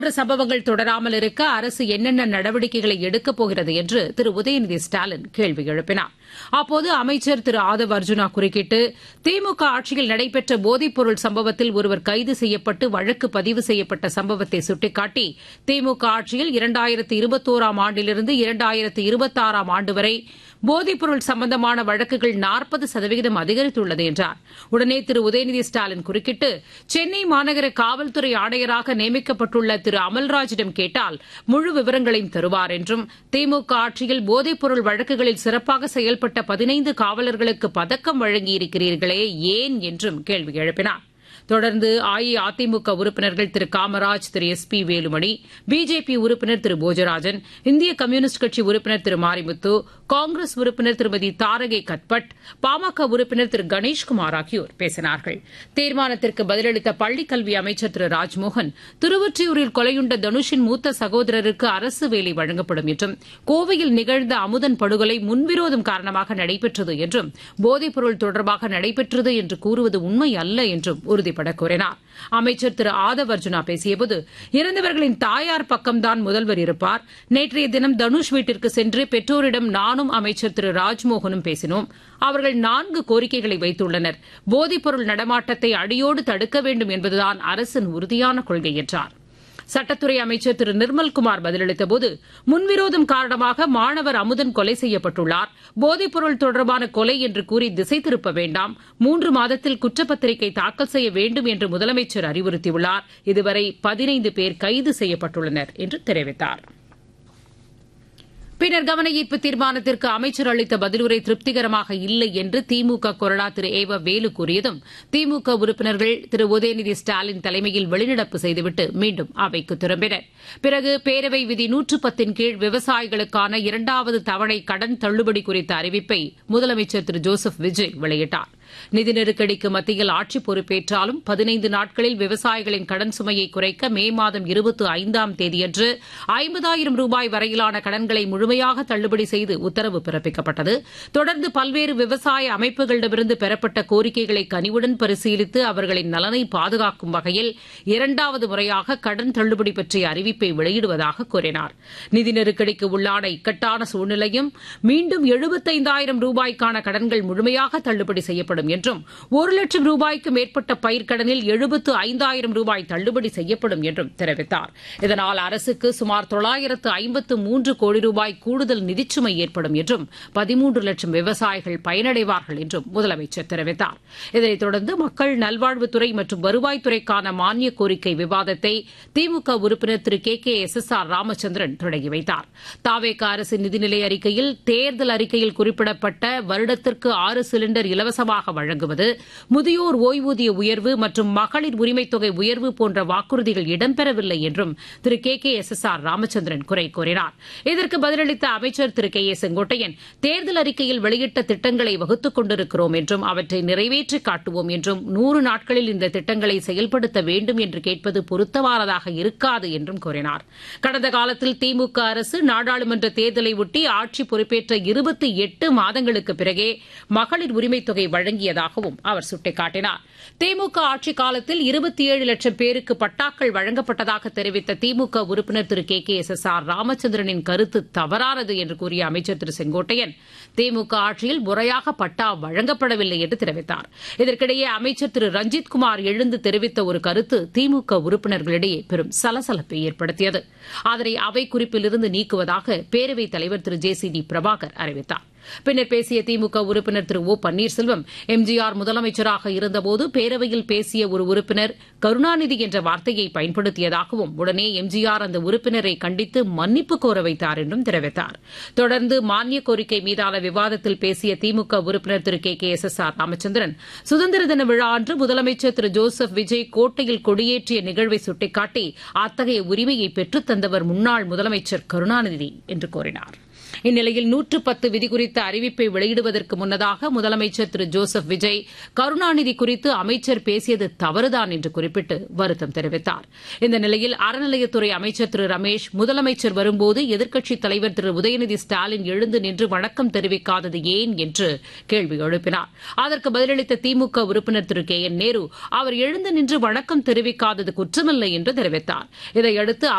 போன்ற சம்பவங்கள் தொடராமல் இருக்க அரசு என்னென்ன நடவடிக்கைகளை எடுக்கப் போகிறது என்று திரு உதயநிதி ஸ்டாலின் கேள்வி எழுப்பினார் அப்போது அமைச்சர் திரு ஆதவ் அர்ஜுனா குறுக்கிட்டு திமுக ஆட்சியில் நடைபெற்ற போதைப்பொருள் சம்பவத்தில் ஒருவர் கைது செய்யப்பட்டு வழக்கு பதிவு செய்யப்பட்ட சம்பவத்தை சுட்டிக்காட்டி திமுக ஆட்சியில் இரண்டாயிரத்து இருபத்தோராம் ஆண்டிலிருந்து இரண்டாயிரத்து இருபத்தாறாம் ஆண்டு வரை போதைப்பொருள் சம்பந்தமான வழக்குகள் நாற்பது சதவீதம் அதிகரித்துள்ளது என்றார் உடனே திரு உதயநிதி ஸ்டாலின் குறுக்கிட்டு சென்னை மாநகர காவல்துறை ஆணையராக நியமிக்கப்பட்டுள்ள திரு அமல்ராஜிடம் கேட்டால் முழு விவரங்களையும் தருவார் என்றும் திமுக ஆட்சியில் போதைப்பொருள் வழக்குகளில் சிறப்பாக செயல்பட்ட பதினைந்து காவலர்களுக்கு பதக்கம் வழங்கியிருக்கிறீர்களே ஏன் என்றும் கேள்வி எழுப்பினார் தொடர்ந்து அஇஅதிமுக உறுப்பினர்கள் Thiru Kamaraj Thiru S P Velumani BJP உறுப்பினர் திரு போஜராஜன் இந்திய கம்யூனிஸ்ட் கட்சி உறுப்பினர் திரு மாரிமுத்து காங்கிரஸ் உறுப்பினர் திருமதி தாரகே கத்பட் பாமக உறுப்பினர் திரு கணேஷ்குமார் ஆகியோர் பேசினார்கள் தீர்மானத்திற்கு பதிலளித்த பள்ளிக்கல்வி அமைச்சர் திரு ராஜ்மோகன் திருவொற்றியூரில் கொலையுண்ட தனுஷின் மூத்த சகோதரருக்கு அரசு வேலை வழங்கப்படும் என்றும் கோவையில் நிகழ்ந்த அமுதன் படுகொலை முன்விரோதம் காரணமாக நடைபெற்றது என்றும் போதைப்பொருள் தொடர்பாக நடைபெற்றது என்று கூறுவது உண்மை அல்ல என்றும் உறுதிபட கூறினார் அமைச்சர் திரு ஆதவ் அர்ஜுனா பேசியபோது இறந்தவர்களின் தாயார் பக்கம்தான் முதல்வர் இருப்பார் நேற்றைய தினம் தனுஷ் வீட்டிற்கு சென்று பெற்றோரிடம் நானும் அமைச்சர் திரு ராஜ்மோகனும் பேசினோம் அவர்கள் நான்கு கோரிக்கைகளை வைத்துள்ளனர் போதைப்பொருள் நடமாட்டத்தை அடியோடு தடுக்க வேண்டும் என்பதுதான் அரசின் உறுதியான கொள்கை என்றார் சட்டத்துறை அமைச்சர் திரு நிர்மல்குமார் பதிலளித்தபோது முன்விரோதம் காரணமாக மாணவர் அமுதன் கொலை செய்யப்பட்டுள்ளார் போதைப்பொருள் தொடர்பான கொலை என்று கூறி திசை திருப்ப வேண்டாம் மூன்று மாதத்தில் குற்றப்பத்திரிகை தாக்கல் செய்ய வேண்டும் என்று முதலமைச்சர் அறிவுறுத்தியுள்ளார் இதுவரை பதினைந்து பேர் கைது செய்யப்பட்டுள்ளனர் என்று தெரிவித்தாா் பின்னர் கவன ஈர்ப்பு தீர்மானத்திற்கு அமைச்சர் அளித்த பதிலுரை திருப்திகரமாக இல்லை என்று திமுக கொறடா திரு ஏவ வேலு கூறியதும் திமுக உறுப்பினர்கள் திரு உதயநிதி ஸ்டாலின் தலைமையில் வெளிநடப்பு செய்துவிட்டு மீண்டும் அவைக்கு திரும்பினர் பிறகு பேரவை விதி நூற்று பத்தின் கீழ் விவசாயிகளுக்கான இரண்டாவது தவணை கடன் தள்ளுபடி குறித்த அறிவிப்பை முதலமைச்சர் திரு ஜோசப் விஜய் வெளியிட்டார் நிதி நெருக்கடிக்கு மத்தியில் ஆட்சி பொறுப்பேற்றாலும் பதினைந்து நாட்களில் விவசாயிகளின் கடன் சுமையை குறைக்க மே மாதம் இருபத்தி ஐந்தாம் தேதியன்று ஐம்பதாயிரம் ரூபாய் வரையிலான கடன்களை முழுமையாக தள்ளுபடி செய்து உத்தரவு பிறப்பிக்கப்பட்டது தொடர்ந்து பல்வேறு விவசாய அமைப்புகளிடமிருந்து பெறப்பட்ட கோரிக்கைகளை கனிவுடன் பரிசீலித்து அவர்களின் நலனை பாதுகாக்கும் வகையில் இரண்டாவது முறையாக கடன் தள்ளுபடி பற்றிய அறிவிப்பை வெளியிடுவதாக கூறினார் நிதி நெருக்கடிக்கு உள்ளான இக்கட்டான சூழ்நிலையும் மீண்டும் எழுபத்தைந்தாயிரம் ரூபாய்க்கான கடன்கள் முழுமையாக தள்ளுபடி செய்யப்படும் செய்யப்படும் என்றும் ஒரு லட்சம் ரூபாய்க்கு மேற்பட்ட பயிர்க்கடனில் எழுபத்து ஐந்தாயிரம் ரூபாய் தள்ளுபடி செய்யப்படும் என்றும் தெரிவித்தார் இதனால் அரசுக்கு சுமார் தொள்ளாயிரத்து ஐம்பத்து மூன்று கோடி ரூபாய் கூடுதல் நிதிச்சுமை ஏற்படும் என்றும் பதிமூன்று லட்சம் விவசாயிகள் பயனடைவார்கள் என்றும் முதலமைச்சர் தெரிவித்தார் இதனைத் தொடர்ந்து மக்கள் நல்வாழ்வுத்துறை மற்றும் வருவாய்த்துறைக்கான மானிய கோரிக்கை விவாதத்தை திமுக உறுப்பினர் Thiru K K S S R Ramachandran தொடங்கி வைத்தார் தாவேக அரசின் நிதிநிலை அறிக்கையில் தேர்தல் அறிக்கையில் குறிப்பிடப்பட்ட வருடத்திற்கு ஆறு சிலிண்டர் இலவசமாக வழங்குவது முதியோர் ஓய்வூதிய உயர்வு மற்றும் மகளிர் உரிமைத் தொகை உயர்வு போன்ற வாக்குறுதிகள் இடம்பெறவில்லை என்றும் Thiru K K S S R Ramachandran குறை கூறினார் இதற்கு பதிலளித்த அமைச்சர் திரு கே ஏ செங்கோட்டையன் தேர்தல் அறிக்கையில் வெளியிட்ட திட்டங்களை வகுத்துக் கொண்டிருக்கிறோம் என்றும் அவற்றை நிறைவேற்றி காட்டுவோம் என்றும் நூறு நாட்களில் இந்த திட்டங்களை செயல்படுத்த வேண்டும் என்று கேட்பது பொருத்தமானதாக இருக்காது என்றும் கூறினார் கடந்த காலத்தில் திமுக அரசு நாடாளுமன்ற தேர்தலை ஒட்டி ஆட்சி பொறுப்பேற்ற இருபத்தி எட்டு மாதங்களுக்கு பிறகே மகளிர் உரிமைத் தொகை வழங்கியதாகவும் அவர் சுட்டிக்காட்டினார் திமுக ஆட்சிக் காலத்தில் இருபத்தி ஏழு லட்சம் பேருக்கு பட்டாக்கள் வழங்கப்பட்டதாக தெரிவித்த திமுக உறுப்பினர் Thiru K K S S R ராமச்சந்திரனின் கருத்து தவறானது என்று கூறிய அமைச்சர் திரு செங்கோட்டையன் திமுக ஆட்சியில் முறையாக பட்டா வழங்கப்படவில்லை என்று தெரிவித்தார் இதற்கிடையே அமைச்சர் திரு ரஞ்சித் குமார் எழுந்து தெரிவித்த ஒரு கருத்து திமுக உறுப்பினர்களிடையே பெரும் சலசலப்பை ஏற்படுத்தியது அதனை அவை குறிப்பிலிருந்து நீக்குவதாக பேரவைத் தலைவர் Thiru J C D Prabhakar அறிவித்தார் பின்னர் பேசிய திமுக உறுப்பினர் திரு ஓ பன்னீர்செல்வம் எம்ஜிஆர் முதலமைச்சராக இருந்தபோது பேரவையில் பேசிய ஒரு உறுப்பினர் கருணாநிதி என்ற வார்த்தையை பயன்படுத்தியதாகவும் உடனே எம்ஜிஆர் அந்த உறுப்பினரை கண்டித்து மன்னிப்பு கோர வைத்தார் என்றும் தெரிவித்தார் தொடர்ந்து மானிய கோரிக்கை மீதான விவாதத்தில் பேசிய திமுக உறுப்பினர் Thiru K K S S R Ramachandran சுதந்திர தின விழா அன்று முதலமைச்சர் திரு ஜோசப் விஜய் கோட்டையில் கொடியேற்றிய நிகழ்வை சுட்டிக்காட்டி அத்தகைய உரிமையை பெற்றுத் தந்தவர் முன்னாள் முதலமைச்சர் கருணாநிதி என்று கூறினார் இந்நிலையில் நூற்று பத்து விதி குறித்த அறிவிப்பை வெளியிடுவதற்கு முன்னதாக முதலமைச்சர் திரு ஜோசப் விஜய் கருணாநிதி குறித்து அமைச்சர் பேசியது தவறுதான் என்று குறிப்பிட்டு வருத்தம் தெரிவித்தார் இந்த நிலையில் அறநிலையத்துறை அமைச்சர் திரு ரமேஷ் முதலமைச்சர் வரும்போது எதிர்க்கட்சித் தலைவர் திரு உதயநிதி ஸ்டாலின் எழுந்து நின்று வணக்கம் தெரிவிக்காதது ஏன் என்று கேள்வி எழுப்பினார் அதற்கு பதிலளித்த திமுக உறுப்பினர் திரு கே என் நேரு அவர் எழுந்து நின்று வணக்கம் தெரிவிக்காதது குற்றமில்லை என்று தெரிவித்தார் இதையடுத்து